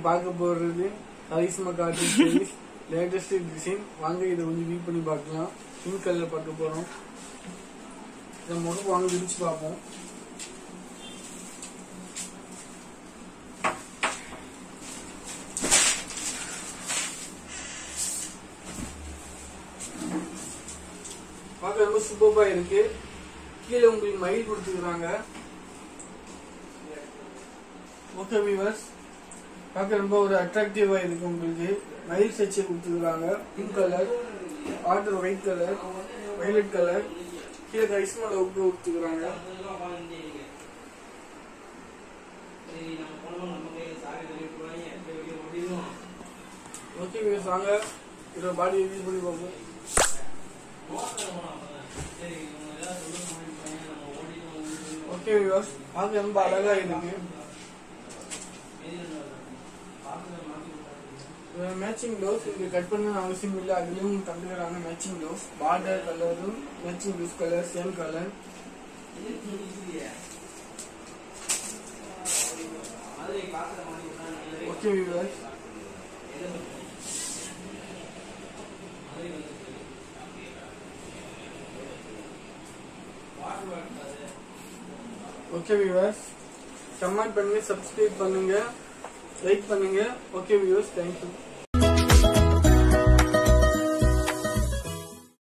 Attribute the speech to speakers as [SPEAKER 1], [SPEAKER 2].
[SPEAKER 1] பார்க்க போறது Karishma garden series latest design வாங்க இதை கொஞ்சம் வியூ பண்ணி பார்க்கலாம் பிங்க் கலர் பார்க்க போறோம் இதை முதல் வாங்க விரிச்சு பார்ப்போம் பார்க்க ரொம்ப சூப்பர்பா இருக்கு கீழே உங்களுக்கு மயில் கொடுத்துருக்காங்க ஓகே வியூவர்ஸ் பார்க்க ரொம்ப ஒரு அட்ராக்டிவா இருக்கு உங்களுக்கு மயில் சச்சை கொடுத்துருக்காங்க pink colour order white colour violet colour கீழே கைஸ்மா லவுக்கு கொடுத்துருக்காங்க ஓகே வியூவர்ஸ் வாங்க இதோட பாடி யூஸ் பண்ணி பார்ப்போம் ஓகே வியூவர்ஸ் பார்க்க ரொம்ப அழகா இருக்கு மேட்சிங் ப்ளவுஸ் இங்க கட் பண்ண அவசியம் இல்லை அதுலயும் தந்துக்கிறாங்க மேட்சிங் ப்ளவுஸ் பார்டர் கலரும் matching blouse colour same colour okay viewers okay viewers comment பண்ணுங்க சப்ஸ்கிரைப் பண்ணுங்க லைக் பண்ணுங்க ஓகே வியூவர்ஸ் தேங்க்யூ